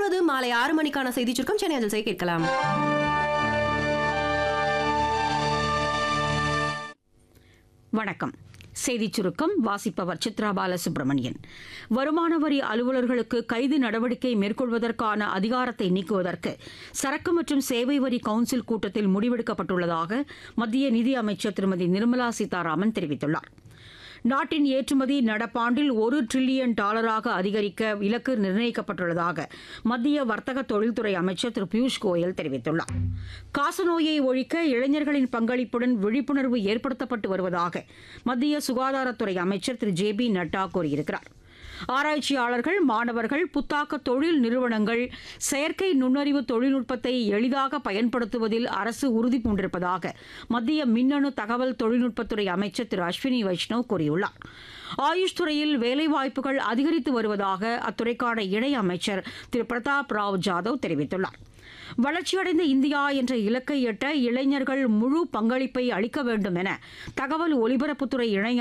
தொடர்வது மாலை ஆறு மணிக்கான செய்தி சுருக்கம் சென்னை அஞ்சல் செய்ய கேட்கலாம் வணக்கம் செய்திச் சுருக்கம் வாசிப்பவர் சித்ரா பாலசுப்ரமணியன் வருமான வரி அலுவலர்களுக்கு கைது நடவடிக்கை மேற்கொள்வதற்கான அதிகாரத்தை நீக்குவதற்கு சரக்கு மற்றும் சேவை வரி கவுன்சில் கூட்டத்தில் முடிவெடுக்கப்பட்டுள்ளதாக மத்திய நிதி அமைச்சர் திருமதி நிர்மலா சீதாராமன் தெரிவித்துள்ளார் நாட்டின் ஏற்றுமதி நடப்பாண்டில் ஒரு டிரில்லியன் டாலராக அதிகரிக்க இலக்கு நிர்ணயிக்கப்பட்டுள்ளதாக மத்திய வர்த்தக தொழில்துறை அமைச்சர் திரு பியூஷ் கோயல் தெரிவித்துள்ளார் காசநோயை ஒழிக்க இளைஞர்களின் பங்களிப்புடன் விழிப்புணர்வு ஏற்படுத்தப்பட்டு வருவதாக மத்திய சுகாதாரத்துறை அமைச்சர் திரு ஜே பி நட்டா கூறியிருக்கிறார் ஆராய்ச்சியாளர்கள் மாணவர்கள் புத்தாக்க தொழில் நிறுவனங்கள் செயற்கை நுண்ணறிவு தொழில்நுட்பத்தை எளிதாக பயன்படுத்துவதில் அரசு உறுதி பூண்டிருப்பதாக மத்திய மின்னணு தகவல் தொழில்நுட்பத்துறை அமைச்சர் திரு அஸ்வினி வைஷ்ணவ் கூறியுள்ளார் ஆயுஷ் துறையில் வேலைவாய்ப்புகள் அதிகரித்து வருவதாக அத்துறைக்கான இணை அமைச்சர் திரு பிரதாப் ராவ் ஜாதவ் தெரிவித்துள்ளார் வளர்ச்சியடைந்த இந்தியா என்ற இலக்கை எட்ட இளைஞர்கள் முழு பங்களிப்பை அளிக்க வேண்டும் என தகவல் ஒலிபரப்புத்துறை இணை